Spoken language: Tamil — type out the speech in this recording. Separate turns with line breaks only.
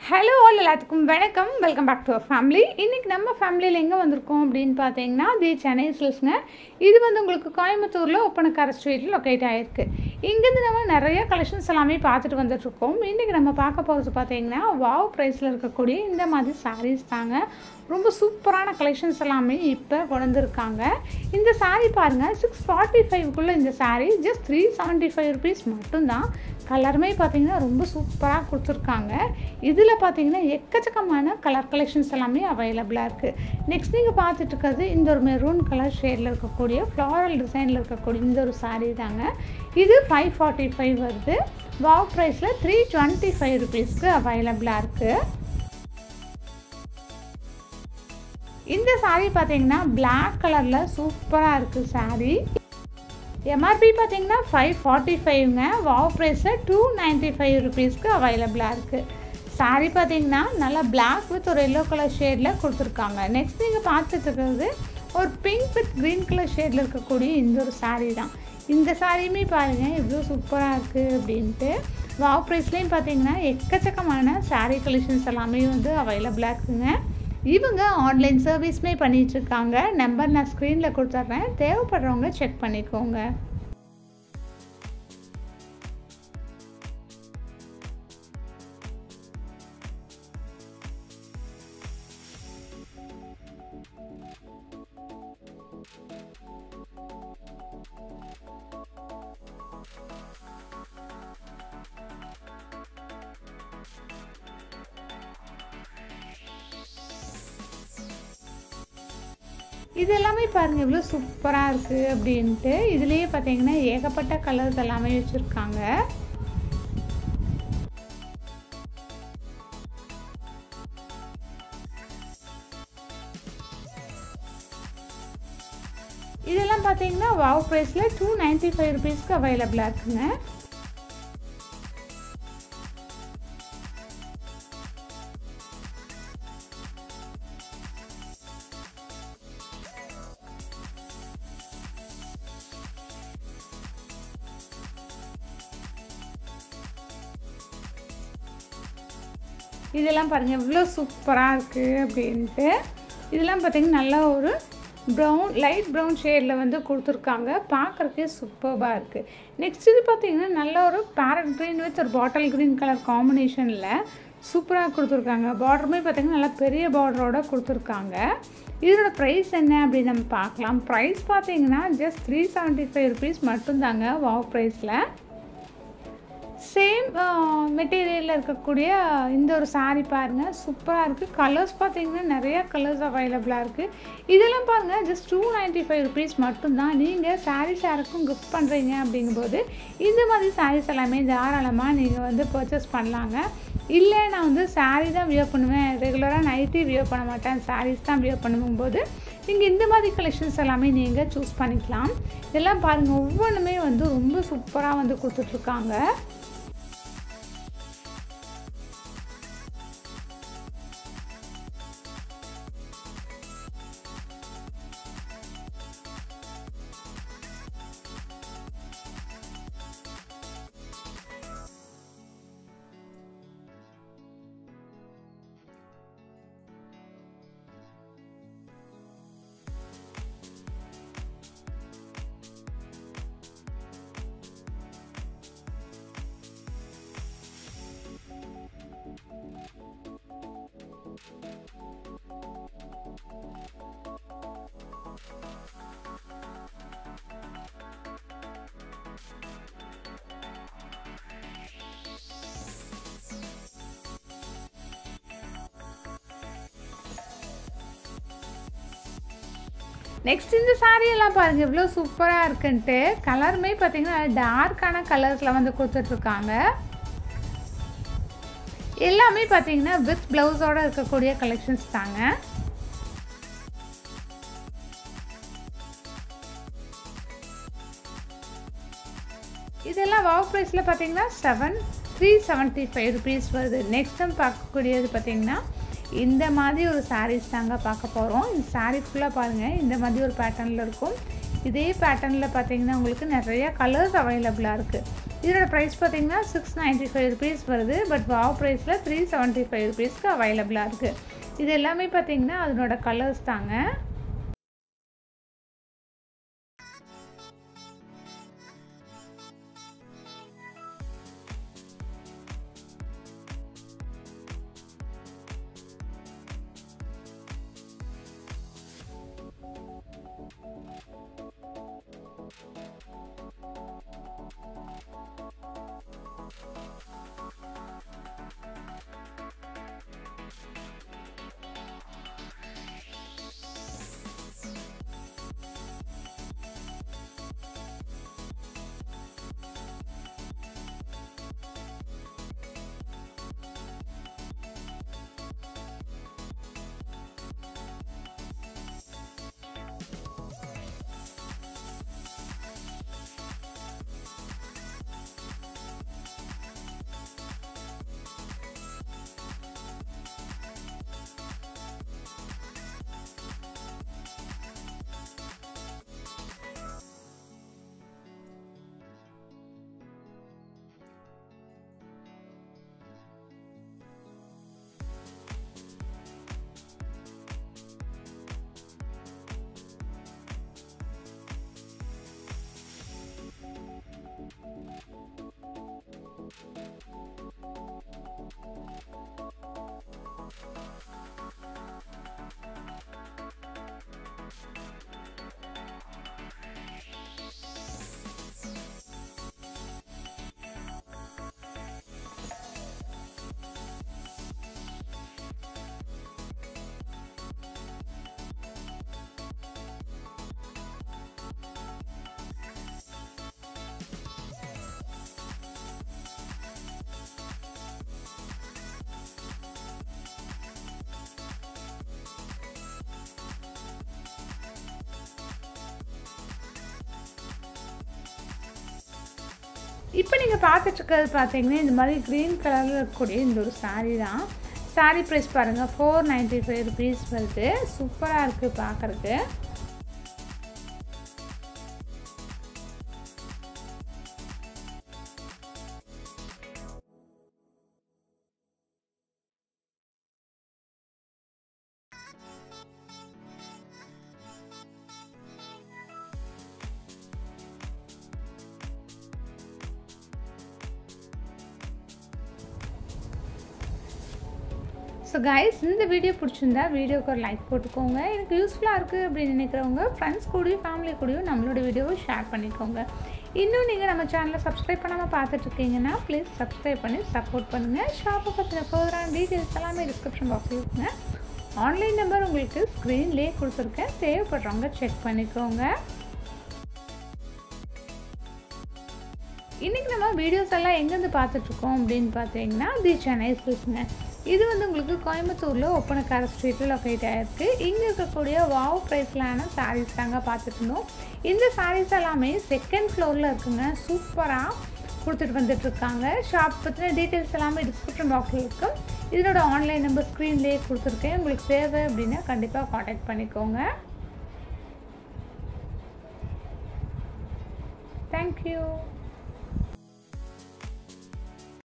ஹலோ ஆல் எல்லாத்துக்கும் வணக்கம் welcome back to our family இன்றைக்கி நம்ம ஃபேமிலியில் எங்கே வந்திருக்கோம் அப்படின்னு பார்த்தீங்கன்னா தி சென்னை சில்ஸ்ங்க இது வந்து உங்களுக்கு கோயம்புத்தூரில் ஒப்பனக்கார ஸ்ட்ரீட்டில் லொக்கேட் ஆகிருக்கு இங்கேருந்து நம்ம நிறைய கலெக்ஷன்ஸ் எல்லாமே பார்த்துட்டு வந்துட்டுருக்கோம் இன்றைக்கி நம்ம பார்க்க போகிறது பார்த்தீங்கன்னா வாவ் ப்ரைஸில் இருக்கக்கூடிய இந்த மாதிரி சாரீஸ் தாங்க ரொம்ப சூப்பரான கலெக்ஷன்ஸ் எல்லாமே இப்போ கொண்டிருக்காங்க இந்த saree பாருங்கள் சிக்ஸ் ஃபார்ட்டி ஃபைவ்க்குள்ளே இந்த saree just three seventy five rupees மட்டும்தான் கலருமே பார்த்தீங்கன்னா ரொம்ப சூப்பராக கொடுத்துருக்காங்க இதில் பார்த்தீங்கன்னா எக்கச்சக்கமான கலர் கலெக்ஷன்ஸ் எல்லாமே அவைலபிளாக இருக்குது நெக்ஸ்ட் நீங்கள் பார்த்துட்டு இருக்கிறது இந்த ஒரு மெரூன் கலர் ஷேடில் இருக்கக்கூடிய ஃப்ளாரல் டிசைனில் இருக்கக்கூடிய இந்த ஒரு saree தாங்க இது ஃபைவ் ஃபார்ட்டி ஃபைவ் வருது வாவ் ப்ரைஸில் த்ரீ டுவெண்ட்டி ஃபைவ் ருபீஸ்க்கு அவைலபிளாக இருக்குது இந்த saree பார்த்தீங்கன்னா Black கலரில் சூப்பராக இருக்குது saree எம்ஆர்பி பார்த்தீங்கன்னா ஃபைவ் ஃபார்ட்டி ஃபைவ்ங்க வாவ் ப்ரைஸில் டூ நைன்ட்டி ஃபைவ் ருபீஸ்க்கு அவைலபிளாக இருக்குது saree பார்த்தீங்கன்னா நல்லா Black வித் ஒரு எல்லோ கலர் ஷேடில் கொடுத்துருக்காங்க நெக்ஸ்ட் நீங்கள் பார்த்துட்டு இருக்கிறது ஒரு பிங்க் வித் க்ரீன் கலர் ஷேடில் இருக்கக்கூடிய இந்த ஒரு saree தான் இந்த சாரியுமே பாருங்கள் இவ்வளோ சூப்பராக இருக்குது அப்படின்ட்டு வாவ் ப்ரைஸ்லேயும் பார்த்தீங்கன்னா எக்கச்சக்கமான saree கலெக்ஷன்ஸ் எல்லாமே வந்து அவைலபிளாக இருக்குங்க இவங்க ஆன்லைன் சர்வீஸுமே பண்ணிகிட்ருக்காங்க நம்பர் நான் ஸ்க்ரீனில் கொடுத்துட்றேன் தேவைப்படுறவங்க செக் பண்ணிக்கோங்க இது எல்லாமே பாருங்கள் இவ்வளோ சூப்பராக இருக்குது அப்படின்ட்டு இதுலேயே பார்த்தீங்கன்னா ஏகப்பட்ட கலர்ஸ் எல்லாமே வச்சுருக்காங்க இதெல்லாம் பார்த்தீங்கன்னா வாவ் ப்ரைஸில் டூ நைன்ட்டி ஃபைவ் ருபீஸ்க்கு அவைலபிளாக இருக்குங்க இதெல்லாம் பாருங்கள் எவ்வளோ சூப்பராக இருக்குது அப்படின்ட்டு இதெல்லாம் பார்த்திங்கன்னா நல்லா ஒரு ப்ரௌன் லைட் ப்ரௌன் ஷேடில் வந்து கொடுத்துருக்காங்க பார்க்குறக்கே சூப்பராக இருக்குது நெக்ஸ்ட் இது பார்த்திங்கன்னா நல்ல ஒரு பேரட் க்ரீன் வித் ஒரு பாட்டில் க்ரீன் கலர் காம்பினேஷனில் சூப்பராக கொடுத்துருக்காங்க பார்டருமே பார்த்திங்கன்னா நல்லா பெரிய பார்டரோட கொடுத்துருக்காங்க இதோட ப்ரைஸ் என்ன அப்படின்னு நம்ம பார்க்கலாம் ப்ரைஸ் பார்த்தீங்கன்னா just three seventy five rupees மட்டும்தாங்க வாவ் ப்ரைஸில் சேம் மெட்டீரியலில் இருக்கக்கூடிய இந்த ஒரு saree பாருங்கள் சூப்பராக இருக்குது கலர்ஸ் பார்த்தீங்கன்னா நிறையா கலர்ஸ் அவைலபிளாக இருக்குது இதெல்லாம் பாருங்கள் just two ninety five rupees மட்டும்தான் நீங்கள் சாரீஸ் யாருக்கும் கிஃப்ட் பண்ணுறீங்க அப்படிங்கும்போது இந்த மாதிரி சாரீஸ் எல்லாமே தாராளமாக நீங்கள் வந்து பர்ச்சேஸ் பண்ணலாங்க இல்லை நான் வந்து saree தான் வியர் பண்ணுவேன் ரெகுலராக நைட்டி வியர் பண்ண மாட்டேன் சாரீஸ் தான் வியர் பண்ணும்போது நீங்கள் இந்த மாதிரி கலெக்ஷன்ஸ் எல்லாமே நீங்கள் சூஸ் பண்ணிக்கலாம் இதெல்லாம் பாருங்கள் ஒவ்வொன்றுமே வந்து ரொம்ப சூப்பராக வந்து கொடுத்துட்ருக்காங்க நெக்ஸ்ட் இந்த saree எல்லாம் பாருங்கள் எவ்வளோ சூப்பராக இருக்குன்ட்டு கலருமே பார்த்தீங்கன்னா டார்க்கான கலர்ஸில் வந்து கொடுத்துட்ருக்காங்க எல்லாமே பார்த்தீங்கன்னா வித் ப்ளவுஸோடு இருக்கக்கூடிய கலெக்ஷன்ஸ் தாங்க இதெல்லாம் வாவ் ப்ரைஸில் பார்த்தீங்கன்னா seven three seventy five rupees வருது நெக்ஸ்ட் டைம் பார்க்கக்கூடியது பார்த்தீங்கன்னா இந்த மாதிரி ஒரு சாரீஸ் தாங்க பார்க்க போகிறோம் இந்த சாரீ ஃபுல்லாக பாருங்கள் இந்த மாதிரி ஒரு பேட்டர்னில் இருக்கும் இதே பேட்டர்னில் பார்த்தீங்கன்னா உங்களுக்கு நிறைய கலர்ஸ் அவைலபிளாக இருக்குது இதோட ப்ரைஸ் பார்த்தீங்கன்னா சிக்ஸ் நைன்ட்டி ஃபைவ் ருபீஸ் வருது பட் வாவ் ப்ரைஸில் த்ரீ செவன்ட்டி ஃபைவ் ருபீஸ்க்கு அவைலபிளாக இருக்குது இது எல்லாமே பார்த்தீங்கன்னா அதனோட கலர்ஸ் தாங்க இப்போ நீங்கள் பார்த்துட்ருக்கிறது பார்த்தீங்கன்னா இந்த மாதிரி க்ரீன் கலரில் இருக்கக்கூடிய இந்த ஒரு சாரீ தான் சாரீ ப்ரைஸ் பாருங்கள் ஃபோர் நைன்ட்டி ஃபைவ் ருபீஸ் வருது சூப்பராக இருக்குது பார்க்குறதுக்கு ஸோ கைஸ் இந்த வீடியோ பிடிச்சிருந்தா வீடியோக்கு ஒரு லைக் போட்டுக்கோங்க எனக்கு யூஸ்ஃபுல்லாக இருக்குது அப்படின்னு நினைக்கிறவங்க ஃப்ரெண்ட்ஸ் கூடயும் ஃபேமிலி கூடயும் நம்மளோட வீடியோவை ஷேர் பண்ணிக்கோங்க இன்னும் நீங்கள் நம்ம சேனலை சப்ஸ்கிரைப் பண்ணாமல் பார்த்துட்ருக்கீங்கன்னா ப்ளீஸ் சப்ஸ்கிரைப் பண்ணி சப்போர்ட் பண்ணுங்கள் ஷாப்பை பற்றின ஃபர்தரான டீட்டெயில்ஸ் எல்லாமே டிஸ்கிரிப்ஷன் பாக்ஸில் இருக்குங்க ஆன்லைன் நம்பர் உங்களுக்கு ஸ்க்ரீன்லேயே கொடுத்துருக்கேன் தேவைப்படுறவங்க செக் பண்ணிக்கோங்க இன்றைக்கி நம்ம வீடியோஸ் எல்லாம் எங்கேருந்து பார்த்துட்ருக்கோம் அப்படின்னு பார்த்தீங்கன்னா தி சென்னை சில்ஸ்ங்க இது வந்து உங்களுக்கு கோயம்புத்தூரில் ஒப்பனக்கார ஸ்ட்ரீட்டில் லொக்கேட் ஆகிருக்கு இங்கே இருக்கக்கூடிய வாவ் ப்ரைஸ்லான சாரீஸ் தாங்க பார்த்துட்டு இருந்தோம் இந்த சாரீஸ் எல்லாமே செகண்ட் ஃப்ளோரில் இருக்குங்க சூப்பராக கொடுத்துட்டு வந்துட்டுருக்காங்க ஷாப் பற்றின டீட்டெயில்ஸ் எல்லாமே டிஸ்கிரிப்ஷன் பாக்ஸில் இருக்கும் இதனோட ஆன்லைன் நம்பர் ஸ்க்ரீன்லேயே கொடுத்துருக்கேன் உங்களுக்கு தேவை அப்படின்னா கண்டிப்பாக காண்டாக்ட் பண்ணிக்கோங்க தேங்க்யூ